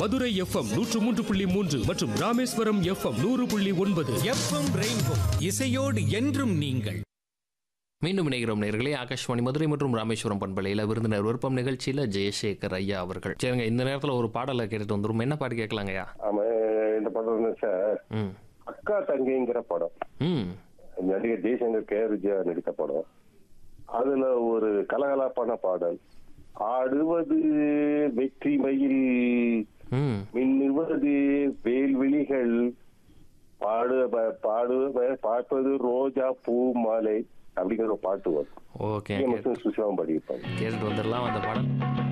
Madurai FM நூற்று மூன்று புள்ளி மூன்று மற்றும் ராமேஸ்வரம் எஃப்எம் நூறு புள்ளி ஒன்பது எஃப்எம் ரெயின்போ இசையோடு என்றும் நீங்கள் மீண்டும் இணைகிறோம் நேர்களே ஆகாஷ்வாணி மதுரை மற்றும் ராமேஸ்வரம் பண்பலையில் விருந்தினர் விருப்பம் நிகழ்ச்சியில் ஜெயசேகர் ஐயா அவர்கள் சரிங்க இந்த நேரத்தில் ஒரு பாடலை கேட்டுட்டு வந்துரும் என்ன பாட்டு கேட்கலாங்கய்யா ஆமா இந்த படம் வந்து சார் ம் அக்கா தங்கைங்கிற படம் ம் நடிகர் ஜெய்சங்கர் கே ஆர் விஜயா நடித்த படம் அதுல ஒரு கலகலப்பான பாடல் ஆடுவது வெற்றி மயில் ம் மின்னுவது வேல்விழிகள் பாடு ப- பாடு பார்ப்பது ரோஜா பூ மாலை அப்படிங்கிற ஒரு பாட்டு வரும் ஓகே சுசிலாம் பாடியிருப்பாங்க கேட்டுட்டு வந்துடலாம் அந்த பாடல்